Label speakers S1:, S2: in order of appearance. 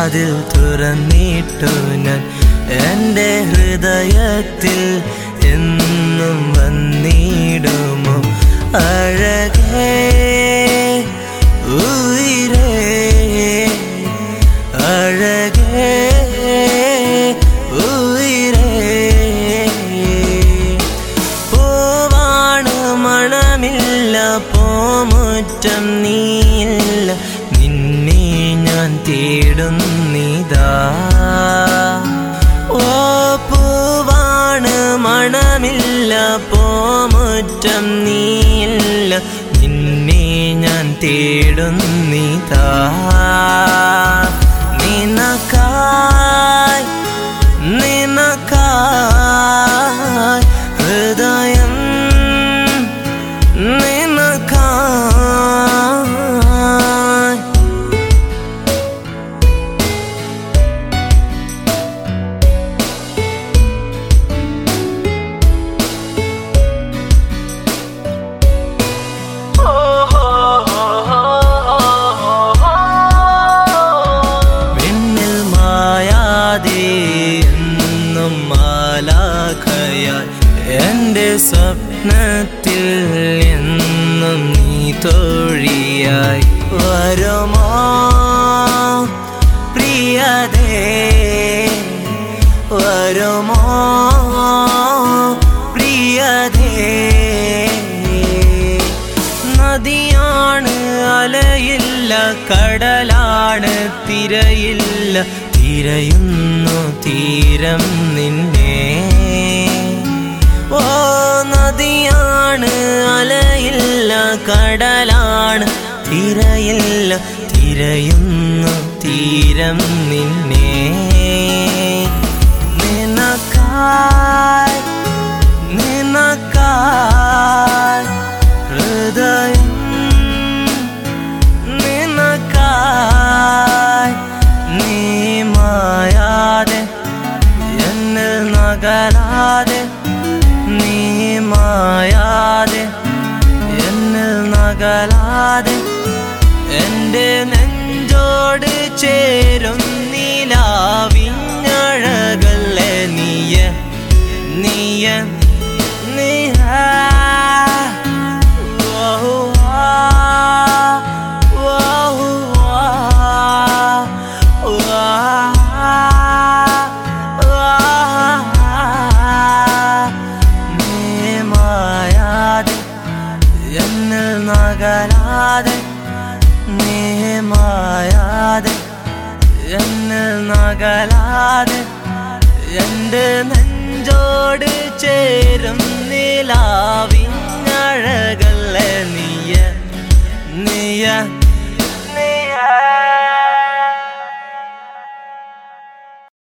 S1: വാതിൽ തുറന്നിട്ടു ഞാൻ എൻ്റെ ഹൃദയത്തിൽ എന്നും വന്നിടുമോ അഴകേ ഉയിരേ അഴകേ ഉയിരേ പൂവാണ് മണമില്ല പോമുറ്റം നീയില്ല നിന്നെ ഞാൻ തേടുന്നിതാ ഓ പൂവാണ് മണമില്ല പോമുറ്റം നീയില്ല നിന്നെ ഞാൻ തേടുന്നിതാ നിനക്കായി നിനക്കായി ഹൃദയം നിനക്കായി മിന്നൽ മായാതെ എന്നും മാലാഖയായി എൻ്റെ സ്വപ്നത്തിൽ എന്നും നീ തോഴിയായി വരുമോ പ്രിയതേ വരുമോ പ്രിയതേ നദിയാണ് അലയില്ല കടലാണ് തിരയില്ല തിരയുന്നു തീരം നിന്നെ ഓ നദിയാണ് അലയില്ല കടലാണ് തിരയില്ല തിരയുന്നു തീരം നിന്നെ നിനക്കായി നിനക്കായി ഹൃദയം നിനക്കായി നീ മായാതെ എന്നിൽ നകലാതെ നീ മായാതെ എന്നിൽ നകലാതെ എൻ്റെ നെഞ്ചോട് ചേരും നീലാവിഞ്ഞഴകല്ലേ നീയ നീയ നീയ ഓഹ് ആ, ഓഹ് ആ, ഓഹ് ആ, നീ മായാതെ എന്നിൽ നകലാതെ നീ മായാതെ എന്നിൽ നകലാതെ എൻ്റെ നെഞ്ചോട് ചേരും നിലാവിഞ്ഞഴകല്ലേ നീയ നീയ